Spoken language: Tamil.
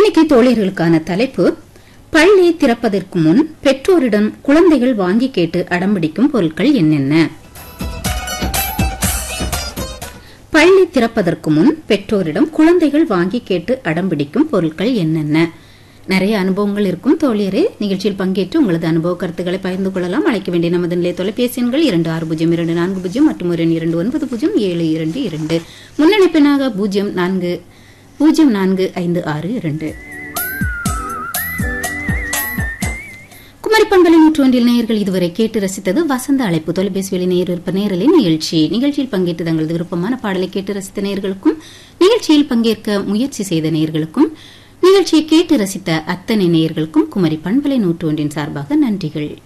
இன்னைக்கு தோழியர்களுக்கான தலைப்பு பள்ளி திறப்பதற்கு முன் பெற்றோரிடம் குழந்தைகள் வாங்கி கேட்டு அடம்பிடிக்கும் பொருட்கள் என்னென்ன பள்ளி திறப்பதற்கு முன் பெற்றோரிடம் குழந்தைகள் வாங்கி கேட்டு அடம்பிடிக்கும் பொருட்கள் என்னென்ன நிறைய அனுபவங்கள் இருக்கும் தோழியரே நிகழ்ச்சியில் பங்கேற்று உங்களது அனுபவ கருத்துக்களை பகிர்ந்து கொள்ளலாம் அழைக்க வேண்டிய நமது நிலைய தொலைபேசி எண்கள் இரண்டு ஆறு பூஜ்ஜியம் இரண்டு நான்கு பூஜ்ஜியம் மற்றும் ஒரு எண் இரண்டு ஒன்பது பூஜ்ஜியம் ஏழு இரண்டு இரண்டு முன்னணிப்பெண்ணாக பூஜ்ஜியம் நான்கு பூஜ்ஜியம் நான்கு ஐந்து ஆறு இரண்டு குமரி பண்பலை நூற்றொன்றில் நேயர்கள் இதுவரை கேட்டு ரசித்தது வசந்த அழைப்பு தொலைபேசி வெளி நேயர் விருப்ப நேரலின் நிகழ்ச்சி நிகழ்ச்சியில் பங்கேற்று தங்களது விருப்பமான பாடலை கேட்டு ரசித்த நேயர்களுக்கும் நிகழ்ச்சியில் பங்கேற்க முயற்சி செய்த நேயர்களுக்கும் நிகழ்ச்சியை கேட்டு ரசித்த அத்தனை நேயர்களுக்கும் குமரி பண்பலை நூற்றொன்றின் சார்பாக நன்றிகள்